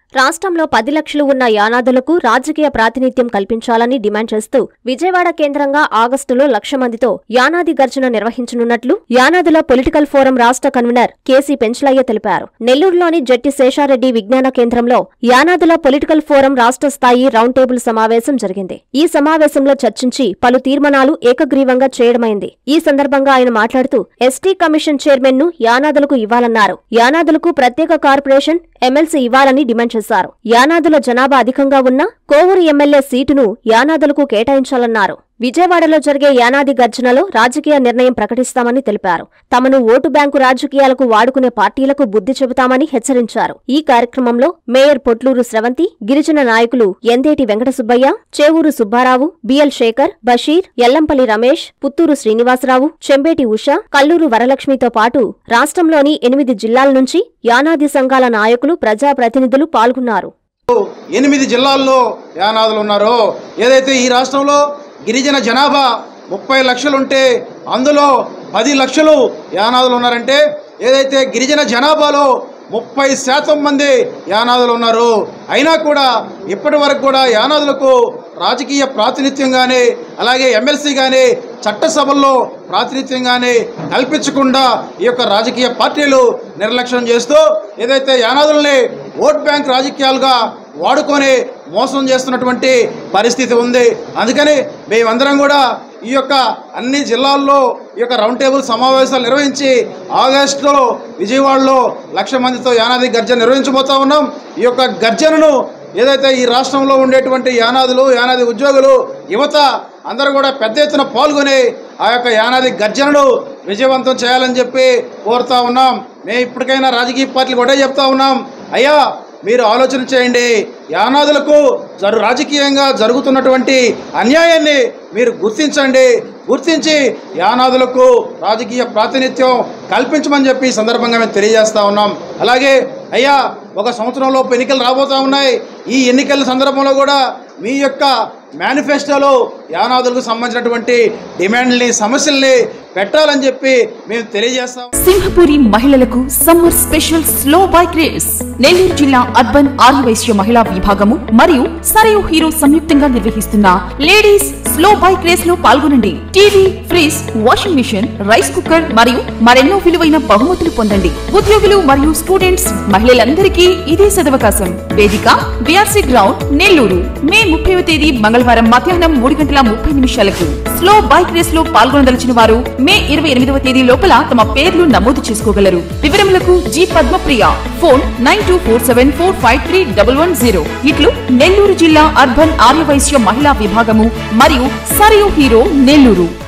రాష్ట్రంలో పది లక్షలు ఉన్న యానాదులకు రాజకీయ ప్రాతినిధ్యం కల్పించాలని డిమాండ్ చేస్తూ విజయవాడ కేంద్రంగా ఆగస్టులో లక్ష మందితో యానాది గర్జన నిర్వహించనున్నట్లు యానాదుల పొలిటికల్ ఫోరం రాష్ట్ర కన్వీనర్ కేసీ పెంచలయ్య తెలిపారు నెల్లూరులోని జట్టి శేషారెడ్డి విజ్ఞాన కేంద్రంలో యానాదుల పొలిటికల్ ఫోరం రాష్ట్ర స్థాయి రౌండ్ టేబుల్ సమావేశం జరిగింది ఈ సమావేశంలో చర్చించి పలు తీర్మానాలు ఏకగ్రీవంగా చేయడమైంది ఈ సందర్భంగా ఆయన మాట్లాడుతూ ఎస్టీ కమిషన్ చైర్మన్ ను యానాదులకు ఇవ్వాలన్నారు యానాదులకు ప్రత్యేక కార్పొరేషన్ ఎమ్మెల్సీ ఇవ్వాలని డిమాండ్ చేశారు యానాదుల జనాభా అధికంగా ఉన్న కోవూరు ఎమ్మెల్యే సీటును యానాదులకు కేటాయించాలన్నారు విజయవాడలో జరిగే యానాది గర్జనలో రాజకీయ నిర్ణయం ప్రకటిస్తామని తెలిపారు తమను ఓటు బ్యాంకు రాజకీయాలకు వాడుకునే పార్టీలకు బుద్ధి చెబుతామని హెచ్చరించారు ఈ కార్యక్రమంలో మేయర్ పొట్లూరు స్రవంతి గిరిజన నాయకులు ఎందేటి వెంకట సుబ్బయ్య చేవూరు సుబ్బారావు బిఎల్ శేఖర్ బషీర్ ఎల్లంపల్లి రమేష్ పుత్తూరు శ్రీనివాసరావు చెంబేటి ఉష కల్లూరు వరలక్ష్మితో పాటు రాష్ట్రంలోని ఎనిమిది జిల్లాల నుంచి యానాది సంఘాల నాయకులు ప్రజాప్రతినిధులు పాల్గొన్నారు ఎనిమిది జిల్లాల్లో యానాదులు ఉన్నారు ఏదైతే ఈ రాష్ట్రంలో గిరిజన జనాభా ముప్పై లక్షలుంటే అందులో పది లక్షలు యానాదులు ఉన్నారంటే ఏదైతే గిరిజన జనాభాలో ముప్పై శాతం మంది యానాదులు ఉన్నారు అయినా కూడా ఇప్పటి వరకు కూడా యానాదులకు రాజకీయ ప్రాతినిధ్యం కానీ అలాగే ఎమ్మెల్సీ కానీ చట్టసభల్లో ప్రాతినిధ్యం కానీ కల్పించకుండా ఈ యొక్క రాజకీయ పార్టీలు నిర్లక్ష్యం చేస్తూ ఏదైతే యానాదుల్ని ఓట్ బ్యాంక్ రాజకీయాలుగా వాడుకొని మోసం చేస్తున్నటువంటి పరిస్థితి ఉంది అందుకని మేమందరం కూడా ఈ యొక్క అన్ని జిల్లాల్లో ఈ యొక్క రౌండ్ టేబుల్ సమావేశాలు నిర్వహించి ఆగస్టులో విజయవాడలో లక్ష మందితో యానాది గర్జన నిర్వహించబోతా ఉన్నాం ఈ యొక్క గర్జనను ఏదైతే ఈ రాష్ట్రంలో ఉండేటువంటి యానాదులు యానాది ఉద్యోగులు యువత అందరూ కూడా పెద్ద ఎత్తున పాల్గొని ఆ యొక్క యానాది గర్జనను విజయవంతం చేయాలని చెప్పి కోరుతా ఉన్నాం మేము ఇప్పటికైనా రాజకీయ పార్టీలు కూడా చెప్తా ఉన్నాం అయ్యా మీరు ఆలోచన చేయండి యానాదులకు జరు రాజకీయంగా జరుగుతున్నటువంటి అన్యాయాన్ని మీరు గుర్తించండి గుర్తించి యానాదులకు రాజకీయ ప్రాతినిధ్యం కల్పించమని చెప్పి ఈ సందర్భంగా మేము తెలియజేస్తా ఉన్నాం అలాగే అయ్యా ఒక సంవత్సరంలో ఎన్నికలు రాబోతా ఉన్నాయి ఈ ఎన్నికల సందర్భంలో కూడా మీ యొక్క మేనిఫెస్టోలో యానాదులకు సంబంధించినటువంటి డిమాండ్ని సమస్యల్ని పెట్టాలని చెప్పి మేము తెలియజేస్తాం సింహపురి మహిళలకు summer special slow bike race Nellore జిల్లా అర్బన్ ఆర్యవైశ్య మహిళా విభాగము మరియు సరయు హీరో సంయుక్తంగా నిర్వహిస్తున్న లేడీస్ స్లో బైక్ రేస్ లో పాల్గొనండి TV fridge washing machine rice cooker మరియు మరెన్నో విలువైన బహుమతులు పొందండి ఉద్యోగులు మరియు స్టూడెంట్స్ మహిళలందరికీ ఇదే సదవకాశం వేదిక బిఆర్సీ గ్రౌండ్ నెల్లూరు మే ముప్పైవ తేదీ మంగళవారం మధ్యాహ్నం మూడు గంటల ముప్పై నిమిషాలకు స్లో బైక్ రేస్ లో పాల్గొనదలిచిన వారు మే ఇరవై ఎనిమిదవ తేదీ లోపల తమ పేర్లు నమోదు చేసుకోగలరు వివరములకు G Padmapriya phone nine two four seven four five three double one zero ఇట్లు నెల్లూరు జిల్లా అర్బన్ ఆర్యవైశ్య మహిళా విభాగము మరియు సరియు హీరో నెల్లూరు